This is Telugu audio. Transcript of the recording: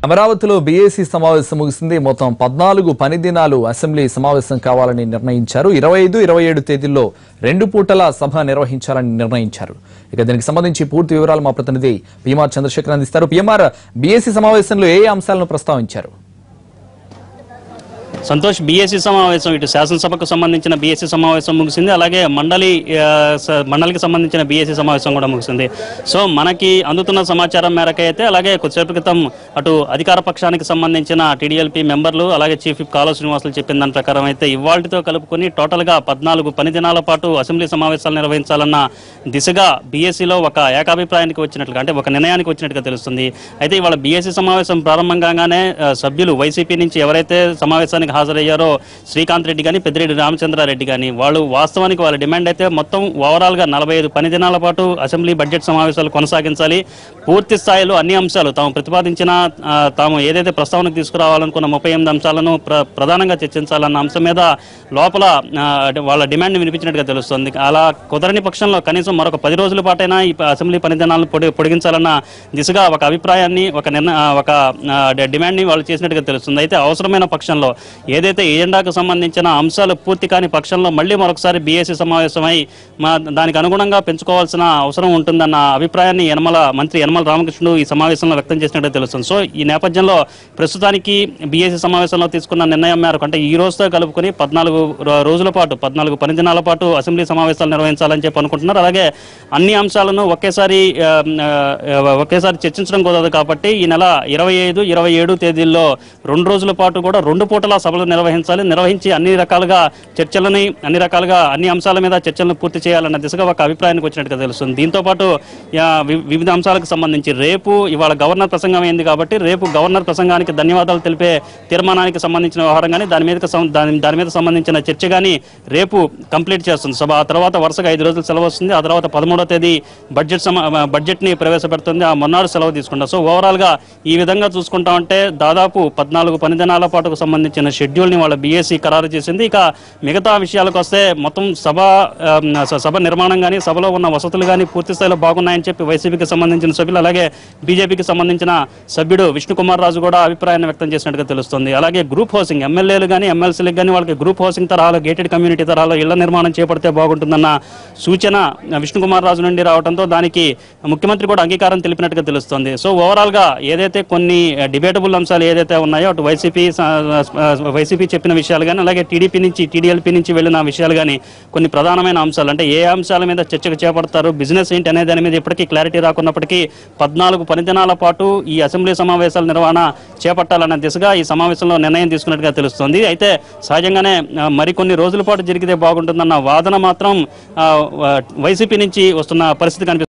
అమరావతిలో బీఏసీ సమావేశం ముగిసింది మొత్తం పద్నాలుగు పని దినాలు అసెంబ్లీ సమావేశం కావాలని నిర్ణయించారు ఇరవై ఐదు ఇరవై ఏడు తేదీల్లో రెండు పూటల సభ నిర్వహించాలని నిర్ణయించారు ఇక దీనికి సంబంధించి పూర్తి వివరాలు మా ప్రతినిధి పిఎంఆర్ చంద్రశేఖర్ అందిస్తారు పిఎంఆర్ బీఏసీ సమావేశంలో ఏ ఏ అంశాలను ప్రస్తావించారు సంతోష్ బీఎస్సీ సమావేశం ఇటు శాసనసభకు సంబంధించిన బీఎస్సీ సమావేశం ముగిసింది అలాగే మండలి ఆ, స- మండలికి సంబంధించిన బీఎస్సీ సమావేశం కూడా ముగిసింది సో మనకి అందుతున్న సమాచారం మేరకు అయితే అలాగే కొద్దిసేపు క్రితం అటు అధికార పక్షానికి సంబంధించిన టీడీఎల్పీ మెంబర్లు అలాగే చీఫ్ విప్ కాలువ శ్రీనివాసులు చెప్పిన దాని ప్రకారం అయితే ఇవాళతో కలుపుకొని టోటల్గా పద్నాలుగు పని దినాల పాటు అసెంబ్లీ సమావేశాలు నిర్వహించాలన్న దిశగా బీఎస్సీలో ఒక ఏకాభిప్రాయానికి వచ్చినట్లుగా అంటే ఒక నిర్ణయానికి వచ్చినట్టుగా తెలుస్తుంది అయితే ఇవాళ బీఎస్సీ సమావేశం ప్రారంభం కాగానే ఆ, సభ్యులు వైసీపీ నుంచి ఎవరైతే సమావేశానికి హాజరయ్యారో శ్రీకాంత్ రెడ్డి కానీ పెద్దిరెడ్డి రామచంద్రారెడ్డి కానీ వాళ్ళు వాస్తవానికి వాళ్ళ డిమాండ్ అయితే మొత్తం ఓవరాల్ గా నలభై ఐదు పని దినాల పాటు అసెంబ్లీ బడ్జెట్ సమావేశాలు కొనసాగించాలి పూర్తి స్థాయిలో అన్ని అంశాలు తాము ప్రతిపాదించిన ఆ, తాము ఏదైతే ప్రస్తావనకు తీసుకురావాలనుకున్న ముప్పై ఎనిమిది అంశాలను ప్ర- ప్రధానంగా చర్చించాలన్న అంశం మీద లోపల ఆ, అంటే వాళ్ళ డిమాండ్ వినిపించినట్టుగా తెలుస్తుంది అలా కుదరని పక్షంలో కనీసం మరొక పది రోజుల పాటైనా ఈ ప- అసెంబ్లీ పని దినాలను పొడి పొడిగించాలన్న దిశగా ఒక అభిప్రాయాన్ని ఒక నిర్ణ ఆ, ఒక ఆ, డి- డిమాండ్ని వాళ్ళు చేసినట్టుగా తెలుస్తుంది అయితే అవసరమైన పక్షంలో ఏదైతే ఏజెండాకు సంబంధించిన అంశాలు పూర్తి కాని పక్షంలో మళ్ళీ మరొకసారి బీఎస్సీ సమావేశమై మా దానికి అనుగుణంగా పెంచుకోవాల్సిన అవసరం ఉంటుందన్న అభిప్రాయాన్ని యనమల మంత్రి యనమల రామకృష్ణుడు ఈ సమావేశంలో వ్యక్తం చేసినట్టు తెలుస్తుంది సో ఈ నేపథ్యంలో ప్రస్తుతానికి బీఎస్సీ సమావేశంలో తీసుకున్న నిర్ణయం మేరకు అంటే ఈ రోజుతో కలుపుకొని పద్నాలుగు రో- రోజుల పాటు పద్నాలుగు పని దినాల పాటు అసెంబ్లీ సమావేశాలు నిర్వహించాలని చెప్పి అనుకుంటున్నారు అలాగే అన్ని అంశాలను ఒకేసారి ఆ, ఆ, ఒకేసారి చర్చించడం కుదరదు కాబట్టి ఈ నెల ఇరవై ఐదు ఇరవై ఏడు తేదీల్లో రెండు రోజుల పాటు కూడా రెండు పూటల సభలు నిర్వహించాలి నిర్వహించి అన్ని రకాలుగా చర్చలని అన్ని రకాలుగా అన్ని అంశాల మీద చర్చలను పూర్తి చేయాలన్న దిశగా ఒక అభిప్రాయానికి వచ్చినట్టుగా తెలుస్తుంది దీంతో పాటు ఆ, వి- వివిధ అంశాలకు సంబంధించి రేపు ఇవాళ గవర్నర్ ప్రసంగం అయింది కాబట్టి రేపు గవర్నర్ ప్రసంగానికి ధన్యవాదాలు తెలిపే తీర్మానానికి సంబంధించిన వ్యవహారం కానీ దాని మీద దాని దాని మీద సంబంధించిన చర్చ కానీ రేపు కంప్లీట్ చేస్తుంది సభ ఆ తర్వాత వరుసగా ఐదు రోజులు సెలవు వస్తుంది ఆ తర్వాత పదమూడో తేదీ బడ్జెట్ సమ బడ్జెట్ ని ప్రవేశపెడుతుంది ఆ మొన్నాడు సెలవు తీసుకుంటాం సో ఓవరాల్ గా ఈ విధంగా చూసుకుంటా ఉంటే దాదాపు పద్నాలుగు పని దినాల పాటుకు సంబంధించిన షెడ్యూల్ ని వాళ్ళ బీఎస్సీ ఖరారు చేసింది ఇక మిగతా విషయాలకు వస్తే మొత్తం సభ ఆ, స- సభ నిర్మాణం కానీ సభలో ఉన్న వసతులు కానీ పూర్తి స్థాయిలో బాగున్నాయని చెప్పి వైసీపీకి సంబంధించిన సభ్యులు అలాగే బీజేపీకి సంబంధించిన సభ్యుడు విష్ణుకుమార్ రాజు కూడా అభిప్రాయాన్ని వ్యక్తం చేసినట్టుగా తెలుస్తుంది అలాగే గ్రూప్ హౌసింగ్ ఎమ్మెల్యేలు కానీ ఎమ్మెల్సీలకు కానీ వాళ్ళకి గ్రూప్ హౌసింగ్ తరహాలో గేటెడ్ కమ్యూనిటీ తరహాలో ఇళ్ల నిర్మాణం చేపడితే బాగుంటుందన్న సూచన విష్ణుకుమార్ రాజు నుండి రావడంతో దానికి ముఖ్యమంత్రి కూడా అంగీకారం తెలిపినట్టుగా తెలుస్తుంది సో ఓవరాల్ గా ఏదైతే కొన్ని డిబేటబుల్ అంశాలు ఏదైతే ఉన్నాయో అటు వైసీపీ వైసీపీ చెప్పిన విషయాలు కానీ అలాగే టీడీపీ నుంచి టీడీఎల్పీ నుంచి వెళ్ళిన విషయాలు కానీ కొన్ని ప్రధానమైన అంశాలు అంటే ఏ అంశాల మీద చర్చకు చేపడతారు బిజినెస్ ఏంటి అనే దాని మీద ఇప్పటికీ క్లారిటీ రాకున్నప్పటికీ పద్నాలుగు పని దినాల పాటు ఈ అసెంబ్లీ సమావేశాల నిర్వహణ చేపట్టాలన్న దిశగా ఈ సమావేశంలో నిర్ణయం తీసుకున్నట్టుగా తెలుస్తుంది అయితే సహజంగానే ఆ, మరికొన్ని రోజుల పాటు జరిగితే బాగుంటుందన్న వాదన మాత్రం ఆ, వైసీపీ నుంచి వస్తున్న పరిస్థితి కనిపిస్తుంది